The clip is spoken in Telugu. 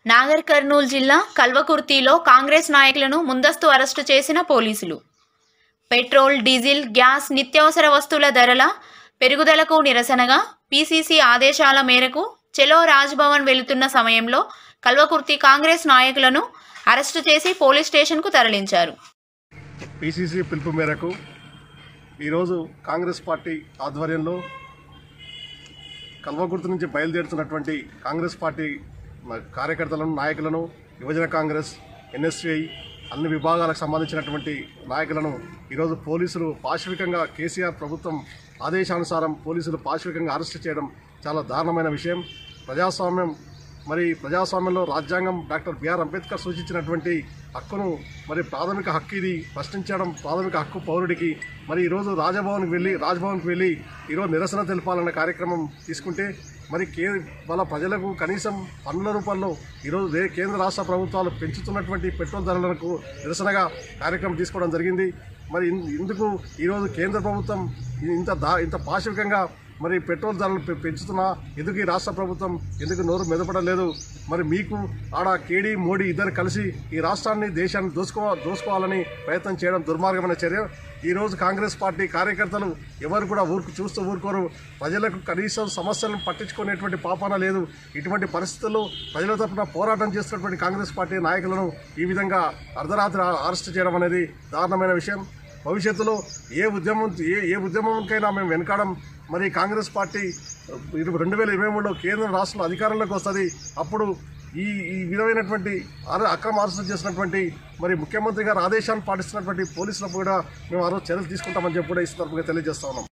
నాగర్ కర్నూలు జిల్లా కల్వకుర్తిలో కాంగ్రెస్ నాయకులను ముందస్తు అరెస్టు చేసిన పోలీసులు పెట్రోల్ డీజిల్ గ్యాస్ నిత్యావసర వస్తువుల ధరల పెరుగుదలకు నిరసనగా పీసీసీ ఆదేశాల మేరకు చెలో రాజ్భవన్ వెళుతున్న సమయంలో కల్వకుర్తి కాంగ్రెస్ నాయకులను అరెస్టు చేసి పోలీస్ స్టేషన్కు తరలించారు పిసిసి పిలుపు మేరకు ఈరోజు కాంగ్రెస్ పార్టీ ఆధ్వర్యంలో కల్వకుర్తి నుంచి బయలుదేరుతున్నటువంటి కాంగ్రెస్ పార్టీ మ- కార్యకర్తలను నాయకులను యువజన కాంగ్రెస్ ఎన్ఎస్ఐ అన్ని విభాగాలకు సంబంధించినటువంటి నాయకులను ఈరోజు పోలీసులు పాశవికంగా కేసీఆర్ ప్రభుత్వం ఆదేశానుసారం పోలీసులు పాశవికంగా అరెస్ట్ చేయడం చాలా దారుణమైన విషయం ప్రజాస్వామ్యం మరి ప్రజాస్వామ్యంలో రాజ్యాంగం డాక్టర్ బిఆర్ అంబేద్కర్ సూచించినటువంటి హక్కును మరి ప్రాథమిక హక్కు ఇది ప్రశ్నించడం ప్రాథమిక హక్కు పౌరుడికి మరి ఈరోజు రాజభవన్కి వెళ్ళి రాజ్భవన్కి వెళ్ళి ఈరోజు నిరసన తెలపాలన్న కార్యక్రమం తీసుకుంటే మరి కే వాళ్ళ ప్రజలకు కనీసం పన్నుల రూపంలో ఈరోజు దే కేంద్ర రాష్ట్ర ప్రభుత్వాలు పెంచుతున్నటువంటి పెట్రోల్ ధరలకు నిరసనగా కార్యక్రమం తీసుకోవడం జరిగింది మరి ఇన్- ఇందుకు ఈరోజు కేంద్ర ప్రభుత్వం ఇంత దా ఇంత పాశవికంగా మరి పెట్రోల్ ధరలు పె- పెంచుతున్నా ఎందుకు ఈ రాష్ట్ర ప్రభుత్వం ఎందుకు నోరు మెదపడలేదు మరి మీకు ఆడ కేడీ మోడీ ఇద్దరు కలిసి ఈ రాష్ట్రాన్ని దేశాన్ని దోసుకో దోసుకోవాలని ప్రయత్నం చేయడం దుర్మార్గమైన చర్య ఈ రోజు కాంగ్రెస్ పార్టీ కార్యకర్తలు ఎవరు కూడా ఊరుకు చూస్తూ ఊరుకోరు ప్రజలకు కనీసం సమస్యలను పట్టించుకునేటువంటి పాపాన లేదు ఇటువంటి పరిస్థితుల్లో ప్రజల తరపున పోరాటం చేస్తున్నటువంటి కాంగ్రెస్ పార్టీ నాయకులను ఈ విధంగా అర్ధరాత్రి అరెస్ట్ చేయడం అనేది దారుణమైన విషయం భవిష్యత్తులో ఏ ఉద్యమం ఏ ఏ ఉద్యమంకైనా మేము వెనకాడం మరి కాంగ్రెస్ పార్టీ ఇరు- రెండు వేల ఇరవై మూడులో కేంద్ర రాష్ట్రంలో అధికారంలోకి వస్తుంది అప్పుడు ఈ ఈ విధమైనటువంటి అర అక్రమ అరెస్టు చేసినటువంటి మరి ముఖ్యమంత్రి గారు ఆదేశాన్ని పాటిస్తున్నటువంటి పోలీసులకు కూడా మేము ఆ రోజు చర్యలు తీసుకుంటామని చెప్పి కూడా ఈ సందర్భంగా తెలియజేస్తా ఉన్నాం